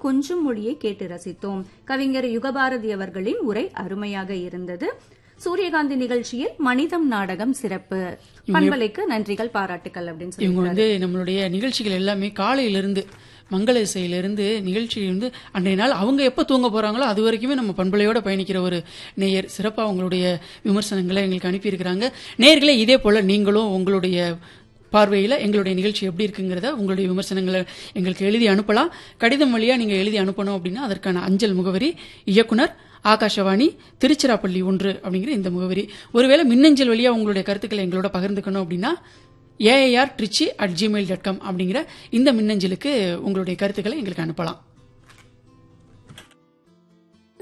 கொஞ்சம் மொழியை கேட்டு ரசித்தோம் கவிஞர் யுகபாரதி அவர்களின் உரை அருமையாக இருந்தது சூரியகாந்தி நிகழ்ச்சியில் மனிதம் நாடகம் சிறப்பு பண்பலைக்கு நன்றிகள் பாராட்டுக்கள் அப்படின்னு சொல்லி இவங்க வந்து நம்மளுடைய நிகழ்ச்சிகள் எல்லாமே காலையிலிருந்து மங்கள இசையிலிருந்து நிகழ்ச்சி வந்து அன்றைய நாள் அவங்க எப்போ தூங்க போறாங்களோ அது வரைக்குமே நம்ம பண்பலையோட பயணிக்கிற ஒரு நேயர் சிறப்பாக அவங்களுடைய விமர்சனங்களை எங்களுக்கு அனுப்பியிருக்கிறாங்க நேயர்களே இதே போல நீங்களும் உங்களுடைய பார்வையில் எங்களுடைய நிகழ்ச்சி எப்படி இருக்குங்கிறத உங்களுடைய விமர்சனங்களை எங்களுக்கு எழுதி அனுப்பலாம் கடிதம் வழியாக நீங்கள் எழுதி அனுப்பணும் அப்படின்னா அதற்கான அஞ்சல் முகவரி இயக்குனர் ஆகாஷவாணி திருச்சிராப்பள்ளி ஒன்று அப்படிங்கிற இந்த முகவரி ஒருவேளை மின்னஞ்சல் வழியாக உங்களுடைய கருத்துக்களை எங்களோட பகிர்ந்துக்கணும் அப்படின்னா AIR Trichy at Gmail dot com அப்படிங்கிற இந்த மின்னஞ்சலுக்கு உங்களுடைய கருத்துக்களை எங்களுக்கு அனுப்பலாம்